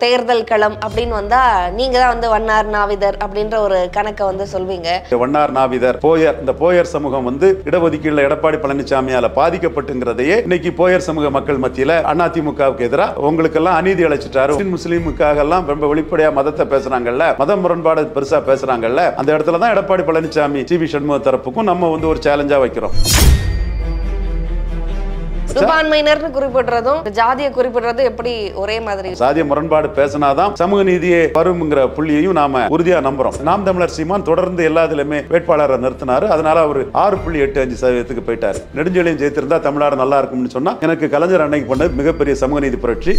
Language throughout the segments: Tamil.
தேர்தல் களம் அப்படின்னு வந்தா நீங்க தான் வந்து வண்ணார் நாவிதர் அப்படின்ற ஒரு கணக்கை வந்து சொல்வீங்க வண்ணார் நாவிதர் போயர் இந்த போயர் சமூகம் வந்து இடஒதுக்கீடுல எடப்பாடி பழனிசாமியால பாதிக்கப்பட்டுங்கிறதையே இன்னைக்கு போயர் சமூக மக்கள் மத்தியில அதிமுகவுக்கு எதிராக உங்களுக்கெல்லாம் அநீதி அழைச்சிட்டாரு முஸ்லிம் முஸ்லீமுக்காக எல்லாம் ரொம்ப வெளிப்படையா மதத்தை பேசுறாங்கல்ல மத முரண்பாடு பெருசா பேசுறாங்கல்ல அந்த இடத்துல தான் எடப்பாடி பழனிசாமி சி வி சண்முக தரப்புக்கும் நம்ம வந்து ஒரு சேலஞ்சா வைக்கிறோம் சிறுபான்மையினர்னு குறிப்பிடுறதும் ஜாதியை குறிப்பிடுறதும் எப்படி ஒரே மாதிரி சாதிய முரண்பாடு பேசினாதான் சமூக நீதியே வரும்ங்கிற புள்ளியையும் நாம உறுதியா நம்புறோம் நாம் தமிழர் சீமான் தொடர்ந்து எல்லாத்துலயுமே வேட்பாளரை நிறுத்தினாரு அதனால அவர் ஆறு புள்ளி எட்டு அஞ்சு சதவீதத்துக்கு போயிட்டாரு நெடுஞ்செழியன் ஜெயித்திருந்தா தமிழ்நாடு நல்லா இருக்கும்னு சொன்னா எனக்கு கலைஞர் அன்னைக்கு பண்ணது மிகப்பெரிய சமூக நீதி புரட்சி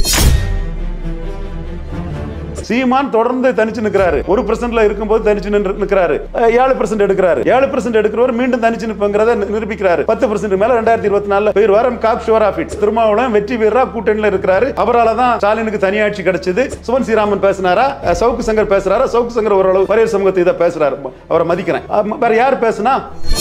சீமான் தொடர்ந்து தனிச்சு நிக்கிறாரு ஒரு பர்சன்ட்ல இருக்கும்போது தனிச்சு நின்று நிக்கிறாரு அஹ் ஏழு பர்சன்ட் எடுக்கிறாரு ஏழு பர்சன்ட் எடுக்கிறவர் மீண்டும் தனிச்சு நிற்பங்கிறத நிரூபிக்கிறாரு பத்து பர்சன்ட் மேல ரெண்டாயிரத்தி இருபத்தி நாலுல பேர் வாரம் காப் ஷோர் ஆஃப் இட் திருமாவளவன் வெற்றி வீரரா கூட்டணியில இருக்கிறாரு அவரால தான் ஸ்டாலினுக்கு தனியாட்சி கிடைச்சது சுவன் ஸ்ரீராமன் பேசினாரா அஹ் சவுக்கு சங்கர் பேசுறாரா சவுக்கு சங்கர் ஓரளவு வரையர் சமூகத்தை இதை பேசுறாரு அவரை மதிக்கிறேன் அஹ் வேற யார் பேசுனா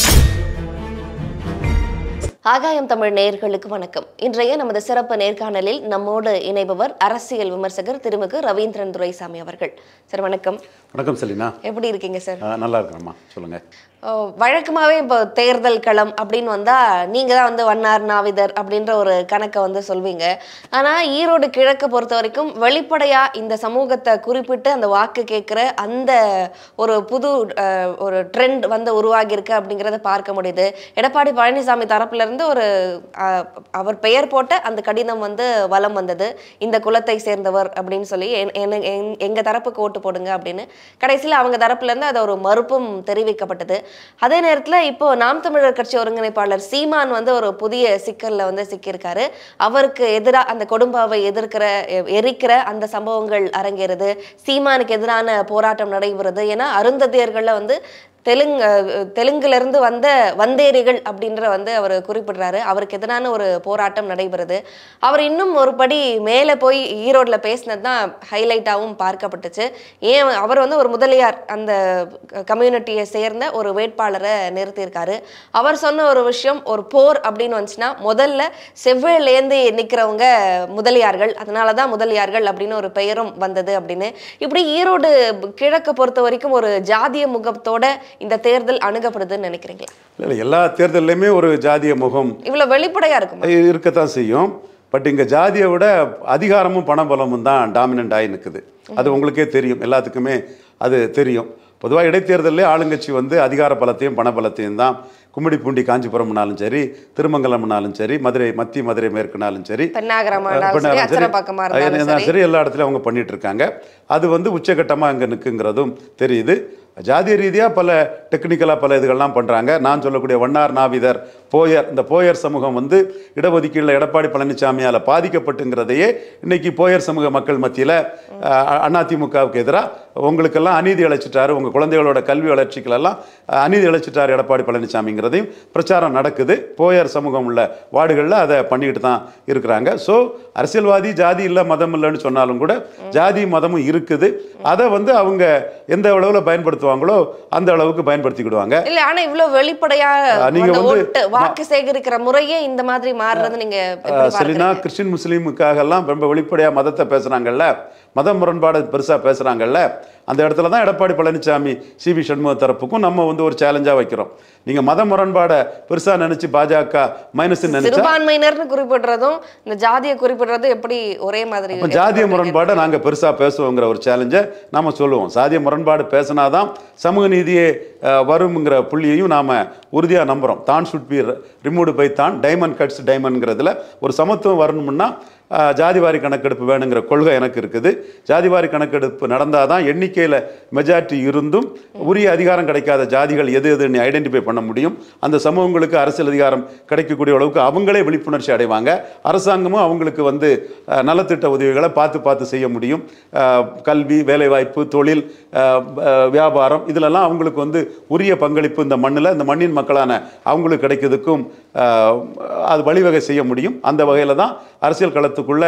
ஆகாயம் தமிழ் நேயர்களுக்கு வணக்கம் இன்றைய நமது சிறப்பு நேர்காணலில் நம்மோடு இணைபவர் அரசியல் விமர்சகர் திருமிகு ரவீந்திரன் துரைசாமி அவர்கள் சார் வணக்கம் வணக்கம் செலினா எப்படி இருக்கீங்க சார் அஹ் நல்லா இருக்கிறேம்மா சொல்லுங்க ஓ, வழக்கமாவே இப்போ தேர்தல் களம் அப்படின்னு வந்தா நீங்க தான் வந்து வண்ணார் நாவிதர் அப்படின்ற ஒரு கணக்கை வந்து சொல்வீங்க ஆனா ஈரோடு கிழக்கு பொறுத்த வரைக்கும் வெளிப்படையா இந்த சமூகத்தை குறிப்பிட்டு அந்த வாக்கு கேட்குற அந்த ஒரு புது அஹ், ஒரு ட்ரெண்ட் வந்து உருவாகி இருக்கு அப்படிங்கிறத பார்க்க முடியுது எடப்பாடி பழனிசாமி தரப்புல இருந்து ஒரு அஹ், அவர் பெயர் போட்ட அந்த கடிதம் வந்து வலம் வந்தது இந்த குலத்தை சேர்ந்தவர் அப்படின்னு சொல்லி என்- என்ன- என்- எங்க தரப்புக்கு ஓட்டு போடுங்க அப்படின்னு கடைசியில் அவங்க தரப்புல இருந்து அது ஒரு மறுப்பும் தெரிவிக்கப்பட்டது அதே நேரத்துல இப்போ நாம் தமிழர் கட்சி ஒருங்கிணைப்பாளர் சீமான் வந்து ஒரு புதிய சிக்கல்ல வந்து சிக்கியிருக்காரு அவருக்கு எதிராக அந்த கொடும்பாவை எதிர்க்கிற எ- எரிக்கிற அந்த சம்பவங்கள் அரங்கேறுது சீமானுக்கு எதிரான போராட்டம் நடைபெறுது ஏன்னா அருந்ததியர்கள்ல வந்து தெலுங்கு அஹ், தெலுங்குல இருந்து வந்த வந்தேரிகள் அப்படின்ற வந்து அவர் குறிப்பிடுறாரு அவருக்கு எதிரான ஒரு போராட்டம் நடைபெறுது அவர் இன்னும் ஒரு படி மேலே போய் ஈரோட்ல பேசினது தான் ஹைலைட்டாகவும் பார்க்கப்பட்டுச்சு ஏன் அவர் வந்து ஒரு முதலியார் அந்த கம்யூனிட்டியை சேர்ந்த ஒரு வேட்பாளரை நிறுத்தியிருக்காரு அவர் சொன்ன ஒரு விஷயம் ஒரு போர் அப்படின்னு வந்துச்சுன்னா முதல்ல செவ்வேலேந்து நிற்கிறவங்க முதலியார்கள் அதனால தான் முதலியார்கள் அப்படின்னு ஒரு பெயரும் வந்தது அப்படின்னு இப்படி ஈரோடு கிழக்கு பொறுத்த வரைக்கும் ஒரு ஜாதிய முகத்தோட இந்த தேர்தல் அணுகப்படுதுன்னு நினைக்கிறீங்களா இல்ல, இல்ல எல்லா தேர்தல்லையுமே ஒரு ஜாதிய முகம் இவ்வளவு வெளிப்படையா இருக்குமா இருக்கத்தான் செய்யும் பட் இங்க ஜாதியை விட அதிகாரமும் பணபலமும் தான் டாமினன்ட் ஆகி நிற்குது அது உங்களுக்கே தெரியும் எல்லாத்துக்குமே அது தெரியும் பொதுவாக இடைத்தேர்தலில் ஆளுங்கட்சி வந்து அதிகார பலத்தையும் பணபலத்தையும் தான் கும்மிடிப்பூண்டி காஞ்சிபுரம்னாலும் சரி திருமங்கலம்னாலும் சரி மதுரை மத்திய மதுரை மேற்குனாலும் சரி பெண்ணாகரமா இருந்தாலும் சரி பண்ணாலும் சரி, அச்சரப்பாக்கமா இருந்தாலும் இருந்தாலும் சரி சரி எல்லா இடத்துலையும் அவங்க பண்ணிட்டு இருக்காங்க அது வந்து உச்சகட்டமாக அங்கே நிற்குங்கிறதும் தெரியுது ஜாதிய ரீதியாக பல டெக்னிக்கலாக பல இதுகள்லாம் பண்ணுறாங்க நான் சொல்லக்கூடிய வண்ணார் நாவிதர் போயர் இந்த போயர் சமூகம் வந்து இடஒதுக்கீடுல எடப்பாடி பழனிசாமியால் பாதிக்கப்பட்டுங்கிறதையே இன்னைக்கு போயர் சமூக மக்கள் மத்தியில் அதிமுகவுக்கு எதிராக உங்களுக்கெல்லாம் அநீதி அழைச்சிட்டாரு உங்கள் குழந்தைகளோட கல்வி வளர்ச்சிகளெல்லாம் அஹ், அநீதி அழைச்சிட்டாரு எடப்பாடி பழனிசாமிங்கிறதையும் பிரச்சாரம் நடக்குது போயர் சமூகம் உள்ள வார்டுகளில் அதை பண்ணிக்கிட்டு தான் இருக்கிறாங்க ஸோ அரசியல்வாதி ஜாதி இல்லை மதம் இல்லைன்னு சொன்னாலும் கூட ஜாதி மதமும் இருக்குது அதை வந்து அவங்க எந்த அளவில் பயன்படுத்துவாங்களோ அந்த அளவுக்கு பயன்படுத்திக்கிடுவாங்க இல்ல ஆனா இவ்வளவு வெளிப்படையா அஹ், நீங்க அந்த வந்து- ஓட்டு வாக்கு சேகரிக்கிற முறையே இந்த மாதிரி மாறுறது நீங்க எப்படி அஹ், செலினா பார்க்கறீங்க? கிறிஸ்டின் முஸ்லீமுக்காக எல்லாம் ரொம்ப வெளிப்படையா மதத்தை பேசுறாங்கல்ல மத முரண்பாடு பெருசா பேசுறாங்கல்ல அந்த இடத்துல தான் எடப்பாடி பழனிசாமி சி வி சண்முக தரப்புக்கும் நம்ம வந்து ஒரு சேலஞ்சா வைக்கிறோம் நீங்க மத முரண்பாடை பெருசா நினைச்சு பாஜக மைனஸ் நினைச்சா சிறுபான்மையினர்னு குறிப்பிடுறதும் இந்த ஜாதியை குறிப்பிடுறதும் எப்படி ஒரே மாதிரி அப்ப ஜாதிய முரண்பாடை நாங்க பெருசா பேசுவோங்கிற ஒரு சேலஞ்சை நாம சொல்லுவோம் சாதிய முரண்பாடு பேசினாதான் சமூக நீதியே அஹ், வரும்ங்கிற புள்ளியையும் நாம உறுதியா நம்புறோம் தான் சுட் பி ரிமூவ்டு பை தான் டைமண்ட் கட்ஸ் டைமண்ட்ங்கிறதுல ஒரு சமத்துவம் வரணும்னா அஹ், ஜாதிவாரி கணக்கெடுப்பு வேணுங்கிற கொள்கை எனக்கு இருக்குது ஜாதிவாரி கணக்கெடுப்பு நடந்தால் தான் எண்ணிக்கையில் மெஜாரிட்டி இருந்தும் உரிய அதிகாரம் கிடைக்காத ஜாதிகள் எது எதுன்னு ஐடென்டிஃபை பண்ண முடியும் அந்த சமூகங்களுக்கு அரசியல் அதிகாரம் கிடைக்கக்கூடிய அளவுக்கு அவங்களே விழிப்புணர்ச்சி அடைவாங்க அரசாங்கமும் அவங்களுக்கு வந்து அஹ், நலத்திட்ட உதவிகளை பார்த்து பார்த்து செய்ய முடியும் அஹ், கல்வி வேலைவாய்ப்பு தொழில் அஹ், அஹ், வியாபாரம் இதிலெல்லாம் அவங்களுக்கு வந்து உரிய பங்களிப்பு இந்த மண்ணில் இந்த மண்ணின் மக்களான அவங்களுக்கு கிடைக்கிறதுக்கும் அஹ், அது வழிவகை செய்ய முடியும் அந்த வகையில் தான் அரசியல் களத்துக்குள்ள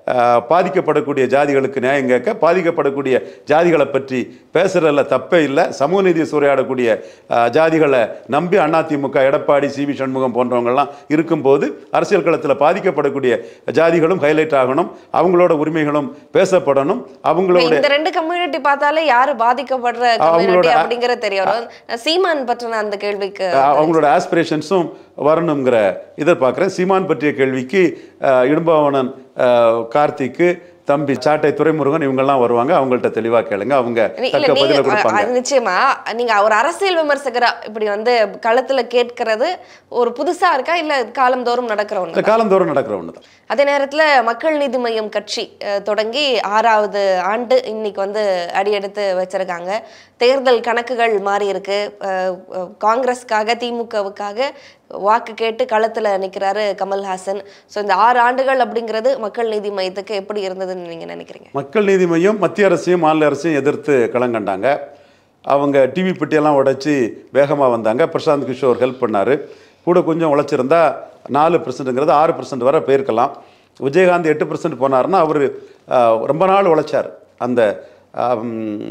அஹ், பாதிக்கப்படக்கூடிய ஜாதிகளுக்கு நியாயம் கேட்க பாதிக்கப்படக்கூடிய ஜாதிகளை பற்றி பேசுறதுல தப்பே இல்லை சமூக நீதியை சூறையாடக்கூடிய அஹ், ஜாதிகளை நம்பி அதிமுக எடப்பாடி சி வி சண்முகம் போன்றவங்கெல்லாம் இருக்கும்போது அரசியல் களத்தில் பாதிக்கப்படக்கூடிய ஜாதிகளும் ஹைலைட் ஆகணும் அவங்களோட உரிமைகளும் பேசப்படணும் அவங்களோட இந்த ரெண்டு கம்யூனிட்டி பார்த்தாலே யாரு பாதிக்கப்படுற கம்யூனிட்டி அவங்களோட- அப்படிங்கறது தெரிய வரும் சீமான் பற்றின அந்த கேள்விக்கு அஹ் அவங்களோட ஆஸ்பிரேஷன்ஸும் வரணுங்கிற எதிர்பார்க்குறேன் சீமான் பற்றிய கேள்விக்கு அஹ், இடும்பாவனன் அஹ், கார்த்திக்கு தம்பி சாட்டை துரைமுருகன் இவங்கெல்லாம் வருவாங்க அவங்கள்ட்ட தெளிவாக கேளுங்க அவங்க இல்ல தக்க பதில நீங்க கொடுப்பாங்க அது நிச்சயமா நீங்க ஒரு அரசியல் விமர்சகரா இப்படி வந்து களத்துல கேட்கறது ஒரு புதுசா இருக்கா இல்ல காலந்தோறும் நடக்கிற ஒண்ணு இந்த காலந்தோறும் நடக்கிற ஒன்று தான் அதே நேரத்துல மக்கள் நீதி மய்யம் கட்சி அஹ், தொடங்கி ஆறாவது ஆண்டு இன்னைக்கு வந்து அடியெடுத்து வச்சிருக்காங்க தேர்தல் கணக்குகள் மாறி இருக்கு அஹ், அஹ், காங்கிரஸ்க்காக திமுகவுக்காக வாக்கு கேட்டு களத்துல நிக்கிறாரு கமல்ஹாசன் ஸோ இந்த ஆறு ஆண்டுகள் அப்படிங்கிறது மக்கள் நீதி மையத்துக்கு எப்படி இருந்ததுன்னு நீங்க நினைக்கிறீங்க மக்கள் நீதி மையம் மத்திய அரசையும் மாநில அரசையும் எதிர்த்து களங்கண்டாங்க அவங்க டிவி பெட்டியெல்லாம் உடைச்சி வேகமாக வந்தாங்க பிரசாந்த் கிஷோர் ஹெல்ப் பண்ணார் கூட கொஞ்சம் உழைச்சிருந்தா நாலு பர்சன்ட்டுங்கிறது ஆறு பர்சன்ட் வரை போயிருக்கலாம் விஜயகாந்த் எட்டு பர்சன்ட் போனாருன்னா அவர் ரொம்ப நாள் உழைச்சார் அந்த ஆம்,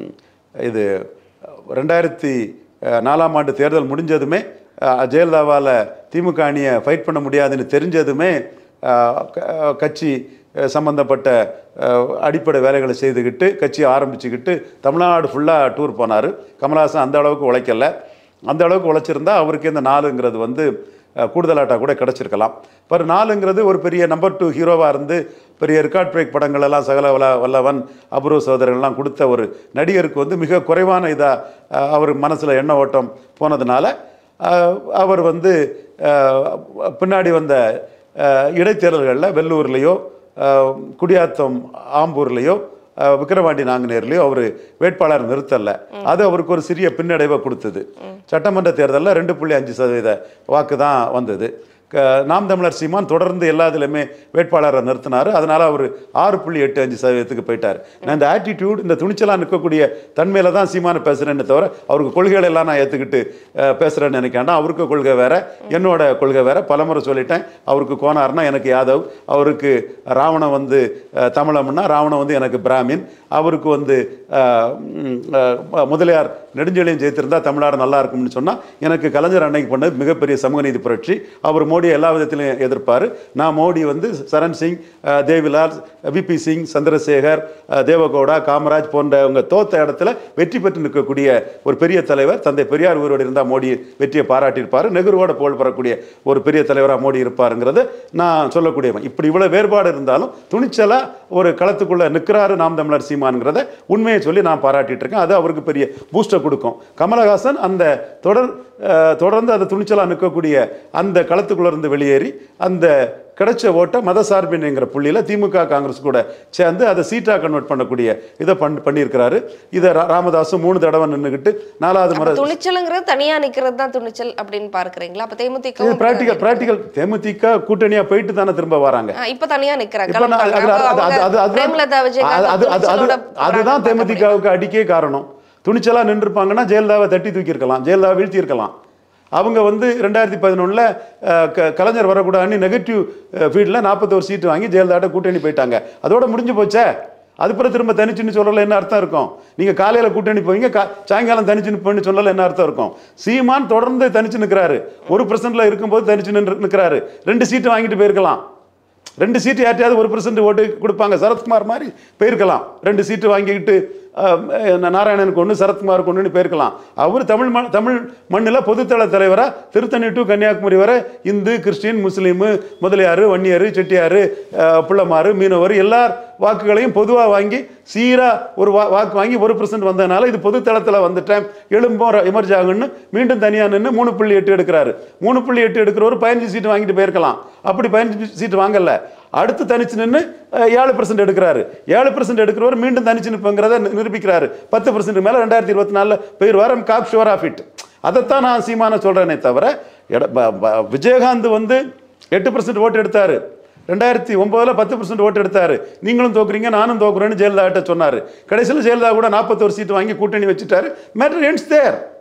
இது ரெண்டாயிரத்தி அஹ், நாலாம் ஆண்டு தேர்தல் முடிஞ்சதுமே அஹ், ஜெயலலிதாவால் திமுக அணியை ஃபைட் பண்ண முடியாதுன்னு தெரிஞ்சதுமே அஹ், க- அஹ், கட்சி அஹ், சம்பந்தப்பட்ட அஹ், அடிப்படை வேலைகளை செய்துக்கிட்டு கட்சியை ஆரம்பிச்சுக்கிட்டு தமிழ்நாடு ஃபுல்லாக டூர் போனார் கமல்ஹாசன் அந்த அளவுக்கு உழைக்கல அந்த அளவுக்கு உழைச்சிருந்தா அவருக்கு இந்த நாலுங்கிறது வந்து அஹ், கூடுதலாட்டா கூட கிடச்சிருக்கலாம் பர் நாலுங்கிறது ஒரு பெரிய நம்பர் டூ ஹீரோவாக இருந்து பெரிய ரெக்கார்ட் பிரேக் படங்கள் எல்லாம் சகல வல்ல வல்லவன் அபூர்வ சோதரர்கள்லாம் கொடுத்த ஒரு நடிகருக்கு வந்து மிக குறைவான இதாக அவர் மனசில் எண்ண ஓட்டம் போனதுனால அஹ், அவர் வந்து அஹ், பின்னாடி வந்த அஹ், இடைத்தேர்தல்களில் வெள்ளூர்லேயோ அஹ், குடியாத்தம் ஆம்பூர்லேயோ அஹ், விக்கிரவாண்டி நாங்குநேர்லையோ அவர் வேட்பாளர் நிறுத்தல அது அவருக்கு ஒரு சிறிய பின்னடைவை கொடுத்தது சட்டமன்ற தேர்தலில் ரெண்டு புள்ளி அஞ்சு சதவீத வாக்கு தான் வந்தது க- நாம் தமிழர் சீமான் தொடர்ந்து எல்லா இதுலையுமே வேட்பாளரை நிறுத்தினார் அதனால அவர் ஆறு புள்ளி எட்டு அஞ்சு சதவீதத்துக்கு போயிட்டார் நான் இந்த ஆட்டிடியூட் இந்த துணிச்சலாக நிற்கக்கூடிய தன்மையில தான் சீமான பேசுகிறேன்னு தவிர அவருக்கு கொள்கைகளை எல்லாம் நான் ஏற்றுக்கிட்டு பேசுகிறேன்னு நினைக்காண்டா அவருக்கு கொள்கை வேற என்னோட கொள்கை வேற பலமுறை சொல்லிட்டேன் அவருக்கு கோனார்னா எனக்கு யாதவ் அவருக்கு ராவணன் வந்து அஹ், தமிழம்னா ராவணன் வந்து எனக்கு பிராமின் அவருக்கு வந்து அஹ், ம், அஹ், முதலியார் நெடுஞ்செழியன் ஜெயித்திருந்தா தமிழ்நாடு நல்லா இருக்கும்னு சொன்னால் எனக்கு கலைஞர் அன்னைக்கு பண்ணது மிகப்பெரிய சமூக நீதி புரட்சி அவர் மோடியை எல்லா விதத்திலையும் எதிர்ப்பார் நான் மோடி வந்து சரண் சிங் அஹ், தேவிலால் விபி சிங் சந்திரசேகர் அஹ், தேவகவுடா காமராஜ் போன்றவங்க தோத்த இடத்துல வெற்றி பெற்று நிற்கக்கூடிய ஒரு பெரிய தலைவர் தந்தை பெரியார் உயிரோடு இருந்தால் மோடி வெற்றியை பாராட்டியிருப்பார் நெஹ்ருவோட புகழ் பெறக்கூடிய ஒரு பெரிய தலைவராக மோடி இருப்பாருங்கிறது நான் சொல்லக்கூடியவன் இப்படி இவ்வளோ வேறுபாடு இருந்தாலும் துணிச்சலாக ஒரு களத்துக்குள்ளே நிற்கிறாரு நாம் தமிழர் சீமான்ங்கிறத உண்மையை சொல்லி நான் பாராட்டிட்டு இருக்கேன் அது அவருக்கு பெரிய பூஸ்டை கொடுக்கும் கமலஹாசன் அந்த தொடர் அஹ், தொடர்ந்து அந்த துணிச்சலாக நிற்கக்கூடிய அந்த களத்துக்குள்ள இருந்து வெளியேறி அந்த கிடைச்ச ஓட்டை மதசார்பின்ங்கிற புள்ளியில் திமுக காங்கிரஸ் கூட சேர்ந்து அதை சீட்டாக கன்வெர்ட் பண்ணக்கூடிய இதை பண் பண்ணியிருக்கிறாரு இதை ரா- ராமதாஸும் மூணு தடவை நின்றுக்கிட்டு நாலாவது முறை துணிச்சலுங்கிறது தனியா நிக்கிறது தான் துணிச்சல் அப்படின்னு பார்க்கறீங்களா அப்ப தேமுதிக இது ப்ராக்டிக்கல் ப்ராக்டிக்கல் தேமுதிக கூட்டணியாக போயிட்டு தானே திரும்ப வராங்க இப்ப தனியா நிக்கிறாங்க இப்ப நான் அது- அது- அது- அது- அது- அது- பிரேமலதா அது- விஜயகாந்த் அது- அது- அது- துணிச்சலோட அதுதான் போராட்டம் தேமுதிகவுக்கு அடிக்கே காரணம் துணிச்சலா நின்றுருப்பாங்கன்னா ஜெயலலிதாவை தட்டி தூக்கியிருக்கலாம் ஜெயலலிதாவை வீழ்த்தியிருக்கலாம் அவங்க வந்து ரெண்டாயிரத்தி பதினொன்றில் கலைஞர் வரக்கூடாதுன்னு நெகட்டிவ் ஃபீல்டில் நாற்பத்தோரு சீட்டு வாங்கி ஜெயலலிதாட்ட கூட்டணி போயிட்டாங்க அதோட முடிஞ்சு போச்சே அது பிறகு திரும்ப தனிச்சுன்னு சொல்லல என்ன அர்த்தம் இருக்கும் நீங்கள் காலையில் கூட்டணி போவீங்க கா சாயங்காலம் தனிச்சு நிற்பேன்னு சொல்லல என்ன அர்த்தம் இருக்கும் சீமான் தொடர்ந்து தனிச்சு நிற்கிறாரு ஒரு பர்சன்ட்ல இருக்கும்போது தனிச்சு நின்று நிற்கிறாரு ரெண்டு சீட்டு வாங்கிட்டு போயிருக்கலாம் ரெண்டு சீட்டு யார்ட்டையாவது ஒரு பர்சன்ட் ஓட்டு கொடுப்பாங்க சரத்குமார் மாதிரி போயிருக்கலாம் ரெண்டு சீட்டு வாங்கிக்கிட்டு அஹ், அஹ், நாராயணனுக்கு ஒன்று சரத்குமாருக்கு ஒன்றுன்னு போயிருக்கலாம் அவர் தமிழ் மண் தமிழ் மண்ணில் பொதுத்தள தலைவராக திருத்தணி டு கன்னியாகுமரி வரை இந்து கிறிஸ்டின் முஸ்லீமு முதலியார் வன்னியார் செட்டியார் அஹ், பிள்ளைமாறு மீனவர் எல்லார் வாக்குகளையும் பொதுவாக வாங்கி சீராக ஒரு வா வாக்கு வாங்கி ஒரு பர்சன்ட் வந்ததுனால இது பொதுத்தளத்தில் வந்துட்டேன் எழும்பும் எமர்ஜ் ஆகுன்னு மீண்டும் தனியாக நின்று மூணு புள்ளி எட்டு எடுக்கிறாரு மூணு புள்ளி எட்டு எடுக்கிறவர் பதினஞ்சு சீட்டு வாங்கிட்டு போயிருக்கலாம் அப்படி பதினஞ்சு சீட்டு வாங்கல அடுத்து தனிச்சு நின்று ஏழு பர்சன்ட் எடுக்கிறாரு ஏழு பர்சன்ட் எடுக்கிறவர் மீண்டும் தனிச்சு நிற்பங்கிறத நி- நிரூபிக்கிறாரு பத்து பர்சன்ட் மேலே ரெண்டாயிரத்தி இருபத்தி நாலில் போயிடுவார் காப் ஷுவர் ஆஃப் இட் அதைத்தான் நான் சீமான சொல்கிறேனே தவிர எட- ப- ப- விஜயகாந்த் வந்து எட்டு பர்சன்ட் ஓட்டு எடுத்தாரு ரெண்டாயிரத்தி ஒம்போதில் பத்து பர்சன்ட் ஓட்டு எடுத்தாரு நீங்களும் தோக்குறீங்க நானும் தோக்குறேன்னு ஜெயலலிதாட்ட சொன்னார் கடைசியில் ஜெயலலிதா கூட நாற்பத்தோரு சீட்டு வாங்கி கூட்டணி வச்சுட்டாரு மேட்டர் எண்ட்ஸ் தேர்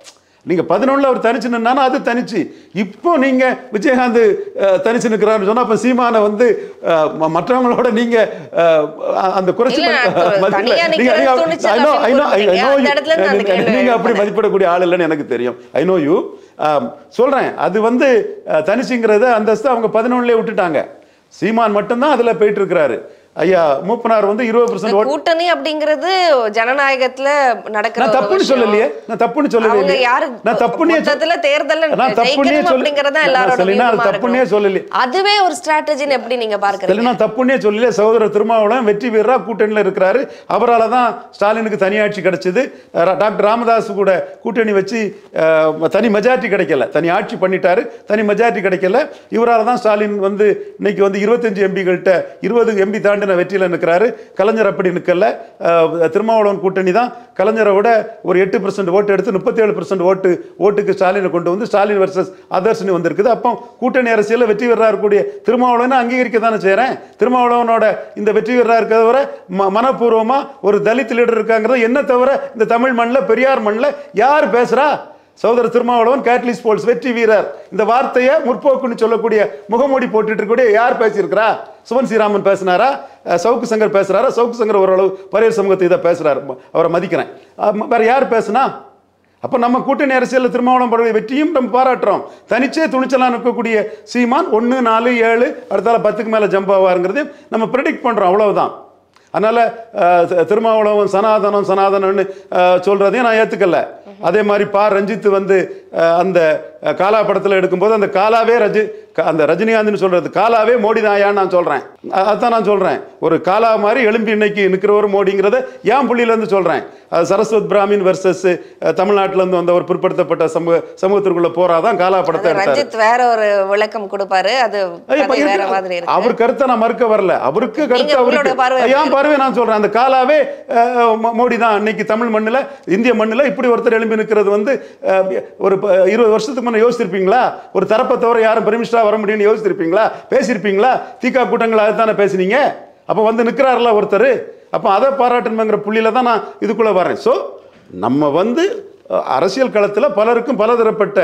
நீங்க பதினொன்றில் அவர் தனிச்சு நின்னானா அது தனிச்சு இப்போ நீங்க விஜயகாந்த் அஹ், தனிச்சு நிற்கிறாருன்னு சொன்னா அப்ப சீமானை வந்து அஹ், ம- மற்றவங்களோட நீங்க அஹ், அந்த குறைச்சு இல்ல, மதி- அது மதிப்பிட- தனியா நீங்க- நிக்கிறது நீங்க- துணிச்சல் I know- I know- I அப்படின்னு know அந்த you. இடத்துல இருந்து அந்த நீங்க- கேள்வி நீங்க அப்படி எழுப்புனேன். மதிப்பிடக்கூடிய ஆள் இல்லைன்னு எனக்கு தெரியும் ஐ நோ யூ சொல்றேன் அது வந்து அஹ், தனிச்சுங்கிறத அந்தஸ்து அவங்க பதினொன்னுலேயே விட்டுட்டாங்க சீமான் மட்டும்தான் அதுல போயிட்டு இருக்கிறாரு ஐயா மூப்பனார் வந்து இருபது இந்த பர்சன்ட் கூட்டணி அப்படிங்கிறது ஜனநாயகத்துல நடக்கிற நான் ஒரு தப்புன்னு விஷயம். சொல்லலையே நான் தப்புன்னு சொல்லவே அவங்க இல்லையே யாரு நான் தப்புன்னே சொல்- மொத்தத்துல தேர்தல்ல நான் தப்புன்னே ஜெயிக்கணும் சொல்லி- அப்படிங்கறத நான் எல்லாரோட சொல்லினா அது வியூகமா தப்புன்னே இருக்கணும். சொல்லலையே. அதுவே ஒரு ஸ்ட்ராட்டஜின்னு எப்படி நீங்க பார்க்கறீங்க இல்லை நான் தப்புன்னே சொல்லல சகோதரர் திருமாவளவன் வெற்றி வீரரா கூட்டணியில் இருக்கிறாரு அவரால் தான் ஸ்டாலினுக்கு தனியாட்சி கிடைச்சது ர- டாக்டர் ராமதாஸ் கூட கூட்டணி வச்சு அஹ், தனி மெஜாரிட்டி கிடைக்கல தனி ஆட்சி பண்ணிட்டாரு தனி மெஜாரிட்டி கிடைக்கல இவரால் தான் ஸ்டாலின் வந்து இன்னைக்கு வந்து இருபத்தஞ்சு எம்பிகள்கிட்ட இருபது எம்பி தாண்டின வெற்றியில் நிற்கிறாரு கலைஞர் அப்படி நிற்கல அஹ், திருமாவளவன் கூட்டணி தான் கலைஞரை விட ஒரு எட்டு பர்சன்ட் ஓட்டு எடுத்து முப்பத்தேழு பர்சன்ட் ஓட்டு ஓட்டுக்கு ஸ்டாலினை கொண்டு வந்து ஸ்டாலின் வர்சஸ் அதர்ஸ்னு வந்திருக்குது அப்போ கூட்டணி அரசியலில் வெற்றி வீரராக இருக்கக்கூடிய திருமாவளவனை அங்கீகரிக்க தானே செய்கிறேன் திருமாவளவனோட இந்த வெற்றி வீரராக இருக்கிறத வர ம மனப்பூர்வமாக ஒரு தலித் லீடர் இருக்காங்கிறது என்ன தவிர இந்த தமிழ் மண்ணில் பெரியார் மண்ணில் யார் பேசுகிறா சகோதரர் திருமாவளவன் கேட்லிஸ் போல்ஸ் வெற்றி வீரர் இந்த வார்த்தையை முற்போக்குன்னு சொல்லக்கூடிய முகமூடி போட்டுட்டு இருக்கக்கூடிய யார் பேசியிருக்கிறா சுவன் ஸ்ரீராமன் பேசினாரா அஹ் சவுக்கு சங்கர் பேசுறாரா சவுக்கு சங்கர் ஓரளவு பரையர் சமூகத்தை இதை பேசுறாரு ம- அவரை மதிக்கிறேன் அஹ் வேற யார் பேசுனா அப்போ நம்ம கூட்டணி அரசியலில் திருமாவளம் படுகிற வெற்றியும் நம்ம பாராட்டுறோம் தனிச்சே துணிச்சலாக நிற்கக்கூடிய சீமான் ஒன்று நாலு ஏழு அடுத்தால பத்துக்கு மேலே ஜம்ப் ஆவாருங்கிறதையும் நம்ம ப்ரெடிக்ட் பண்ணுறோம் அவ்வளவுதான் அதனால அஹ், தி- திருமாவளவன் சனாதனம் சனாதனம்னு அஹ், சொல்றதையும் நான் ஏத்துக்கல அதே மாதிரி பா ரஞ்சித் வந்து அஹ், அந்த அஹ், காலா படத்துல எடுக்கும்போது அந்த காலாவே ரஜி க- அந்த ரஜினிகாந்த்னு சொல்றது காலாவே மோடி தாயான்னு நான் சொல்றேன் அ- அதான் நான் சொல்றேன் ஒரு காலா மாதிரி எழும்பி இன்னைக்கு நிற்கிறவர் மோடிங்கிறத ஏன் புள்ளியில இருந்து சொல்றேன் அது சரஸ்வத் பிராமின் வர்சஸ் தமிழ்நாட்டுல இருந்து வந்த ஒரு பிற்படுத்தப்பட்ட சமூக சமூகத்திற்குள்ள போராதான் காலா படத்தை அது எடுத்தாரு ரஞ்சித் வேற ஒரு விளக்கம் கொடுப்பாரு அது ஐயா, கதை இப்ப வேற இருக்கு. மாதிரி இருக்கு அவர் கருத்தை நான் மறுக்க வரல அவருக்கு கருத்து நீங்க உங்களோட அவருக்கு பார்வை ஏன் பார்வை நான் சொல்றேன் அந்த காலாவே அஹ், மோ- மோடி தான் இன்னைக்கு தமிழ் மண்ணுல இந்திய மண்ணுல இப்படி ஒருத்தர் எழும்பி நிற்கிறது வந்து அஹ், ஒரு ப- இருபது வருஷத்துக்கு முன்ன யோசிச்சிருப்பீங்களா ஒரு தரப்பை தவிர யாரும் பெருமிஸ்டா வர முடியும்னு யோசிச்சிருப்பீங்களா பேசியிருப்பீங்களா திகா கூட்டங்கள் அதுதானே பேசுனீங்க அப்ப வந்து நிற்கிறாருல ஒருத்தர் அப்போ அதை பாராட்டணுங்கிற புள்ளியில தான் நான் இதுக்குள்ள வரேன் ஸோ நம்ம வந்து அஹ், அரசியல் களத்தில் பலருக்கும் பலதரப்பட்ட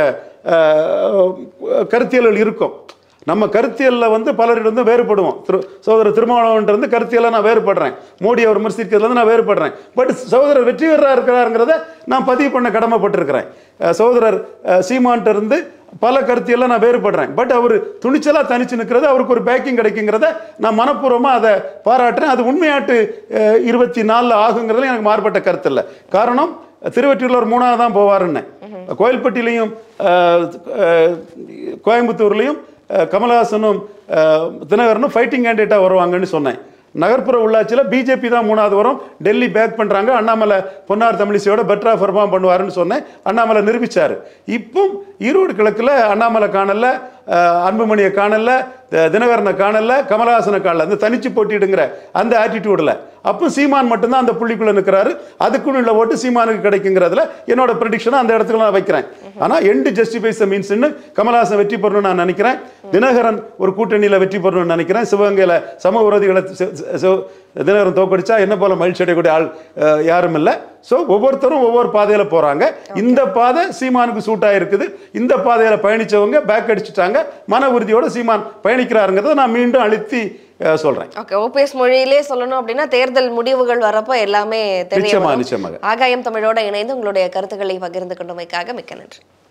அஹ், கருத்தியல்கள் இருக்கும் நம்ம கருத்தியலில் வந்து பலரிடம் வேறுபடுவோம் திரு சகோதரர் திருமாவளவன்ட்டு கருத்தியலில் நான் வேறுபடுறேன் மோடி அவர் விமர்சிக்கிறதுல நான் வேறுபடுறேன் பட் சகோதரர் வெற்றி வீரராக இருக்கிறாருங்கிறத நான் பதிவு பண்ண கடமைப்பட்டிருக்கிறேன் அஹ் சகோதரர் அஹ் சீமான்ட்ட இருந்து பல கருத்தியெல்லாம் நான் வேறுபடுறேன் பட் அவர் துணிச்சலாக தனிச்சு நிற்கிறது அவருக்கு ஒரு பேக்கிங் கிடைக்குங்கிறத நான் மனப்பூர்வமாக அதை பாராட்டுறேன் அது உண்மையாட்டு அஹ், இருபத்தி நாலில் ஆகுங்கிறதுல எனக்கு மாறுபட்ட கருத்து இல்லை காரணம் திருவெற்றியூரில் ஒரு மூணாவது தான் போவாருன்னு கோயில்பட்டியிலையும் அஹ், அஹ், கோயம்புத்தூர்லையும் அஹ், கமலஹாசனும் அஹ், தினகரனும் ஃபைட்டிங் கேண்டிடேட்டாக வருவாங்கன்னு சொன்னேன் நகர்ப்புற உள்ளாட்சியில் பிஜேபி தான் மூணாவது வரும் டெல்லி பேக் பண்ணுறாங்க அண்ணாமலை பொன்னார் தமிழிசையோட பெட்டராக பெர்ஃபார்ம் பண்ணுவாருன்னு சொன்னேன் அண்ணாமலை நிரூபிச்சார் இப்போ ஈரோடு கிழக்கில் அண்ணாமலை காணல அஹ், அன்புமணியை காணல த- தினகரனை காணல கமலஹாசனை காணல அந்த தனிச்சு போட்டிடுங்கிற அந்த ஆட்டிடியூடில் அப்போ சீமான் மட்டும்தான் அந்த புள்ளிக்குள்ள நிற்கிறாரு அதுக்குன்னு உள்ள ஓட்டு சீமானுக்கு கிடைக்குங்கிறதுல என்னோட ப்ரெடிக்ஷனை அந்த இடத்துல நான் வைக்கிறேன் ஆனால் எண்டு ஜஸ்டிஃபைஸ் மீன்ஸ்னு கமலஹாசன் வெற்றி பெறணும்னு நான் நினைக்கிறேன் தினகரன் ஒரு கூட்டணியில் வெற்றி பெறணும்னு நினைக்கிறேன் சிவகங்கையில் சம விரோதிகளை சி- சி- சி- தினகரன் தோக்கடிச்சா என்ன போல மகிழ்ச்சி அடையக்கூடிய ஆள் அஹ், யாரும் இல்லை ஸோ ஒவ்வொருத்தரும் ஒவ்வொரு பாதையில் போகிறாங்க இந்த பாதை சீமானுக்கு சூட்டாக இருக்குது இந்த பாதையில் பயணிச்சவங்க பேக் அடிச்சுட்டாங்க மன உறுதியோட சீமான் பயணிக்கிறாருங்கிறத நான் மீண்டும் அழுத்தி அஹ், சொல்றேன் ஓகே ஓபிஎஸ் மொழியிலே சொல்லணும் அப்படின்னா தேர்தல் முடிவுகள் வரப்போ எல்லாமே தெரிய நிச்சயமா வரும். நிச்சயமாக ஆகாயம் தமிழோட இணைந்து உங்களுடைய கருத்துக்களை பகிர்ந்து கொண்டமைக்காக மிக்க நன்றி